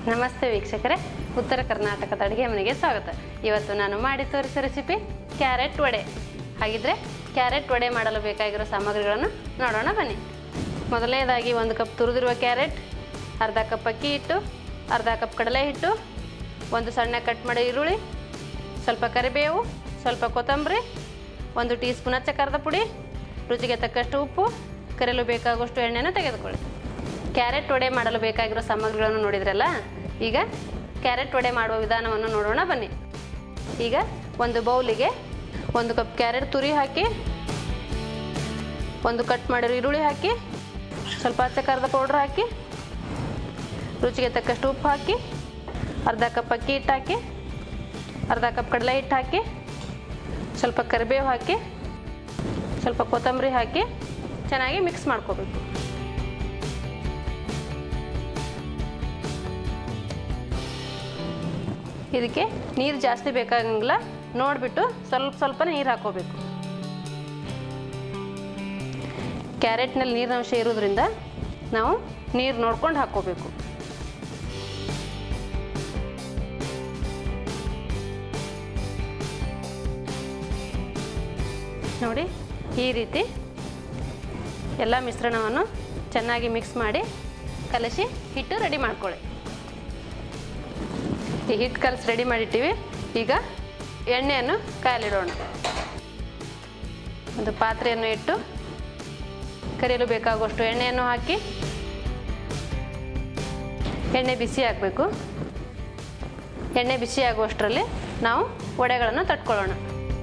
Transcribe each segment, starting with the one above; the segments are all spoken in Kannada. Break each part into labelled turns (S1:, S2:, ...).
S1: ನಮಸ್ತೆ ವೀಕ್ಷಕರೇ ಉತ್ತರ ಕರ್ನಾಟಕದ ಅಡುಗೆ ಮನೆಗೆ ಸ್ವಾಗತ ಇವತ್ತು ನಾನು ಮಾಡಿ ತೋರಿಸೋ ರೆಸಿಪಿ ಕ್ಯಾರೆಟ್ ವಡೆ ಹಾಗಿದ್ರೆ ಕ್ಯಾರೆಟ್ ವಡೆ ಮಾಡಲು ಬೇಕಾಗಿರೋ ಸಾಮಗ್ರಿಗಳನ್ನು ನೋಡೋಣ ಬನ್ನಿ ಮೊದಲನೇದಾಗಿ ಒಂದು ಕಪ್ ತುರಿದಿರುವ ಕ್ಯಾರೆಟ್ ಅರ್ಧ ಕಪ್ ಅಕ್ಕಿ ಹಿಟ್ಟು ಅರ್ಧ ಕಪ್ ಕಡಲೆ ಹಿಟ್ಟು ಒಂದು ಸಣ್ಣ ಕಟ್ ಮಾಡೋ ಈರುಳ್ಳಿ ಸ್ವಲ್ಪ ಕರಿಬೇವು ಸ್ವಲ್ಪ ಕೊತ್ತಂಬರಿ ಒಂದು ಟೀ ಸ್ಪೂನ್ ಅಚ್ಚ ಖಾರದ ಪುಡಿ ರುಚಿಗೆ ತಕ್ಕಷ್ಟು ಉಪ್ಪು ಕರೆಯಲು ಬೇಕಾಗುವಷ್ಟು ಎಣ್ಣೆನ ತೆಗೆದುಕೊಳ್ಳಿ ಕ್ಯಾರೆಟ್ ವಡೆ ಮಾಡಲು ಬೇಕಾಗಿರೋ ಸಾಮಗ್ರಿಗಳನ್ನು ನೋಡಿದ್ರಲ್ಲ ಈಗ ಕ್ಯಾರೆಟ್ ವಡೆ ಮಾಡುವ ವಿಧಾನವನ್ನು ನೋಡೋಣ ಬನ್ನಿ ಈಗ ಒಂದು ಬೌಲಿಗೆ ಒಂದು ಕಪ್ ಕ್ಯಾರೆಟ್ ತುರಿ ಹಾಕಿ ಒಂದು ಕಟ್ ಮಾಡಿರೋ ಈರುಳ್ಳಿ ಹಾಕಿ ಸ್ವಲ್ಪ ಅಚ್ಚ ಖಾರದ ಪೌಡ್ರ್ ಹಾಕಿ ರುಚಿಗೆ ತಕ್ಕಷ್ಟು ಉಪ್ಪು ಹಾಕಿ ಅರ್ಧ ಕಪ್ ಅಕ್ಕಿ ಹಿಟ್ಟು ಹಾಕಿ ಅರ್ಧ ಕಪ್ ಕಡಲೆ ಹಿಟ್ಟು ಹಾಕಿ ಸ್ವಲ್ಪ ಕರಿಬೇವು ಹಾಕಿ ಸ್ವಲ್ಪ ಕೊತ್ತಂಬರಿ ಹಾಕಿ ಚೆನ್ನಾಗಿ ಮಿಕ್ಸ್ ಮಾಡ್ಕೋಬೇಕು ಇದಕ್ಕೆ ನೀರು ಜಾಸ್ತಿ ಬೇಕಾಗಂಗಿಲ್ಲ ನೋಡಿಬಿಟ್ಟು ಸ್ವಲ್ಪ ಸ್ವಲ್ಪ ನೀರು ಹಾಕೋಬೇಕು ಕ್ಯಾರೆಟ್ನಲ್ಲಿ ನೀರಿನ ಅಂಶ ಇರೋದ್ರಿಂದ ನಾವು ನೀರು ನೋಡ್ಕೊಂಡು ಹಾಕೋಬೇಕು ನೋಡಿ ಈ ರೀತಿ ಎಲ್ಲ ಮಿಶ್ರಣವನ್ನು ಚೆನ್ನಾಗಿ ಮಿಕ್ಸ್ ಮಾಡಿ ಕಲಸಿ ಹಿಟ್ಟು ರೆಡಿ ಮಾಡ್ಕೊಳ್ಳಿ ಈ ಹಿಟ್ಟು ಕಲಸಿ ರೆಡಿ ಮಾಡಿಟ್ಟಿವಿ ಈಗ ಎಣ್ಣೆಯನ್ನು ಕಾಯಲಿಡೋಣ ಒಂದು ಪಾತ್ರೆಯನ್ನು ಇಟ್ಟು ಕರಿಯಲು ಬೇಕಾಗುವಷ್ಟು ಎಣ್ಣೆಯನ್ನು ಹಾಕಿ ಎಣ್ಣೆ ಬಿಸಿ ಆಗಬೇಕು ಎಣ್ಣೆ ಬಿಸಿ ಆಗುವಷ್ಟರಲ್ಲಿ ನಾವು ವಡೆಗಳನ್ನು ತಟ್ಕೊಳ್ಳೋಣ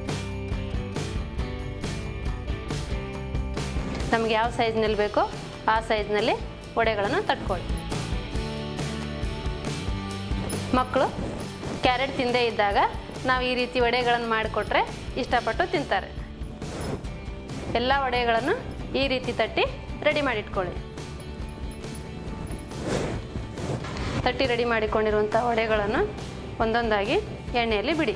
S1: ನಮಗೆ ಯಾವ ಸೈಜ್ನಲ್ಲಿ ಬೇಕೋ ಆ ಸೈಜ್ನಲ್ಲಿ ವಡೆಗಳನ್ನು ತಟ್ಕೊಳ್ಳಿ ಮಕ್ಕಳು ಕ್ಯಾರೆಟ್ ತಿಂದೇ ಇದ್ದಾಗ ನಾವು ಈ ರೀತಿ ವಡೆಗಳನ್ನು ಮಾಡಿಕೊಟ್ರೆ ಇಷ್ಟಪಟ್ಟು ತಿಂತಾರೆ ಎಲ್ಲ ವಡೆಗಳನ್ನು ಈ ರೀತಿ ತಟ್ಟಿ ರೆಡಿ ಮಾಡಿಟ್ಕೊಳ್ಳಿ ತಟ್ಟಿ ರೆಡಿ ಮಾಡಿಕೊಂಡಿರುವಂಥ ವಡೆಗಳನ್ನು ಒಂದೊಂದಾಗಿ ಎಣ್ಣೆಯಲ್ಲಿ ಬಿಡಿ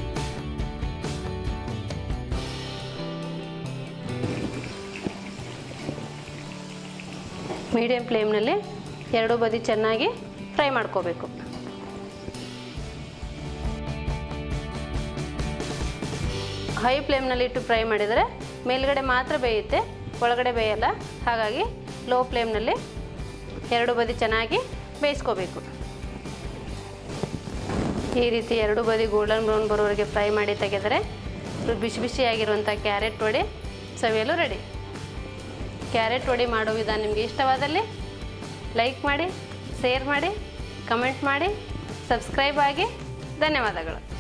S1: ಮೀಡಿಯಂ ಫ್ಲೇಮ್ನಲ್ಲಿ ಎರಡೂ ಬದಿ ಚೆನ್ನಾಗಿ ಫ್ರೈ ಮಾಡ್ಕೋಬೇಕು ಹೈ ಫ್ಲೇಮ್ನಲ್ಲಿ ಇಟ್ಟು ಫ್ರೈ ಮಾಡಿದರೆ ಮೇಲ್ಗಡೆ ಮಾತ್ರ ಬೇಯುತ್ತೆ ಒಳಗಡೆ ಬೇಯಲ್ಲ ಹಾಗಾಗಿ ಲೋ ಫ್ಲೇಮ್ನಲ್ಲಿ ಎರಡು ಬದಿ ಚೆನ್ನಾಗಿ ಬೇಯಿಸ್ಕೋಬೇಕು ಈ ರೀತಿ ಎರಡು ಬದಿ ಗೋಲ್ಡನ್ ಬ್ರೌನ್ ಬರೋವರೆಗೆ ಫ್ರೈ ಮಾಡಿ ತೆಗೆದರೆ ಬಿಸಿ ಬಿಸಿಯಾಗಿರುವಂಥ ಕ್ಯಾರೆಟ್ ವಡೆ ಸವಿಯಲು ರೆಡಿ ಕ್ಯಾರೆಟ್ ವಡೆ ಮಾಡೋ ವಿಧಾನ ನಿಮಗೆ ಇಷ್ಟವಾದಲ್ಲಿ ಲೈಕ್ ಮಾಡಿ ಶೇರ್ ಮಾಡಿ ಕಮೆಂಟ್ ಮಾಡಿ ಸಬ್ಸ್ಕ್ರೈಬ್ ಆಗಿ ಧನ್ಯವಾದಗಳು